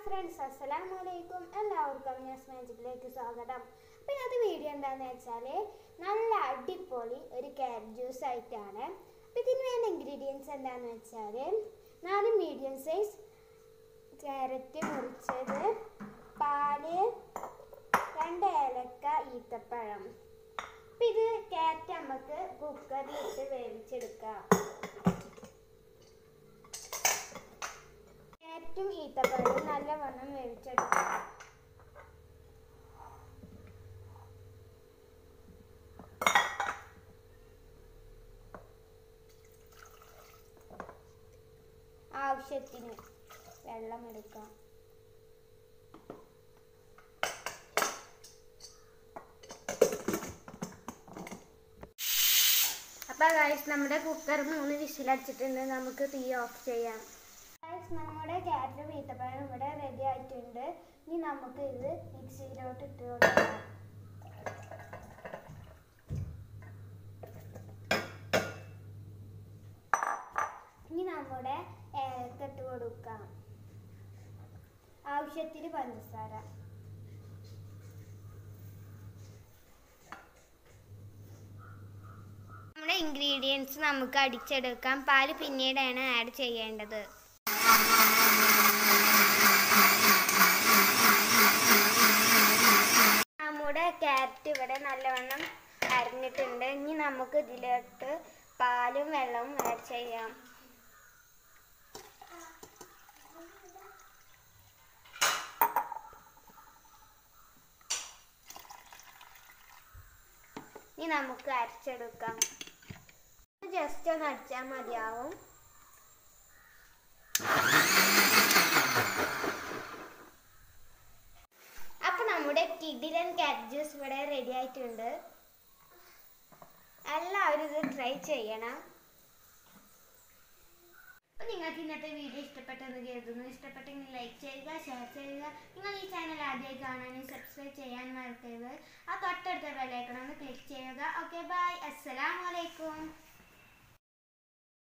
friends അസ്സലാമു അലൈക്കും എല്ലാവർക്കും ന്യൂസ് മാജിക്കിലേക്ക് സ്വാഗതം അപ്പോൾ ഇന്നത്തെ വീഡിയോ എന്താണെന്ന് വെച്ചാൽ നല്ല അടിപൊളി ഒരു ക്യാരറ്റ് ജ്യൂസ് ആയിട്ടാണ് അപ്പോൾ ഇതിന് വേണ്ട ഇൻഗ്രീഡിയൻസ് എന്താണെന്ന് വെച്ചാൽ നാല് മീഡിയം സൈസ് ക്യാരറ്റ് മുറിച്ചത് പാല് രണ്ട് ഏലക്ക ഈത്തപ്പഴം അപ്പം ഇത് ക്യാരറ്റ് നമുക്ക് കുക്കറിലിട്ട് വേവിച്ചെടുക്കാം ക്യാരറ്റും ഈത്തപ്പഴവും നല്ലവണ്ണം വേവിച്ചെടുക്കാം ആവശ്യത്തിന് വെള്ളം എടുക്കാം അപ്പോൾ ഗൈസ് നമ്മുടെ കുക്കർ മൂന്ന് വിസിലടിച്ചിട്ടുണ്ട് നമുക്ക് തീ ഓഫ് ചെയ്യാം ഗൈസ് നമ്മുടെ ക്യാരറ്റും ഈത്തപ്പഴം ഇവിടെ റെഡി ആയിട്ടുണ്ട് ഇനി നമുക്ക് ഇത് മിക്സിയിലോട്ട് ഇട്ട് കൊടുക്കാം ഇനി നമ്മുടെ ഏലക്ക ഇട്ട് കൊടുക്കാം ആവശ്യത്തിന് പഞ്ചസാര നമ്മുടെ ഇൻഗ്രീഡിയൻസ് നമുക്ക് അടിച്ചെടുക്കാം പാല് പിന്നീടാണ് ആഡ് ചെയ്യേണ്ടത് നമ്മുടെ ക്യാരറ്റ് ഇവിടെ നല്ലവണ്ണം അരിഞ്ഞിട്ടുണ്ട് ഇനി നമുക്ക് ഇതിലോട്ട് പാലും വെള്ളവും ആഡ് ചെയ്യാം ഇനി നമുക്ക് അരച്ചെടുക്കാം ജസ്റ്റ് ഒന്ന് അടിച്ചാൽ മതിയാവും അപ്പൊ നമ്മുടെ കിഡിലൻ കാറ്റ് ജ്യൂസ് ഇവിടെ റെഡി ആയിട്ടുണ്ട് എല്ലാവരും ഇത് ട്രൈ ചെയ്യണം അപ്പോൾ നിങ്ങൾക്ക് ഇന്നത്തെ വീഡിയോ ഇഷ്ടപ്പെട്ടെന്ന് കരുതുന്നു ഇഷ്ടപ്പെട്ടെങ്കിൽ ലൈക്ക് ചെയ്യുക ഷെയർ ചെയ്യുക നിങ്ങൾ ഈ ചാനൽ ആദ്യമായി കാണാനും സബ്സ്ക്രൈബ് ചെയ്യാൻ മറക്കരുത് ആ തൊട്ടടുത്ത ബെല്ലൈക്കൺ ഒന്ന് ക്ലിക്ക് ചെയ്യുക ഓക്കെ ബൈ അസ്സലാമലൈക്കും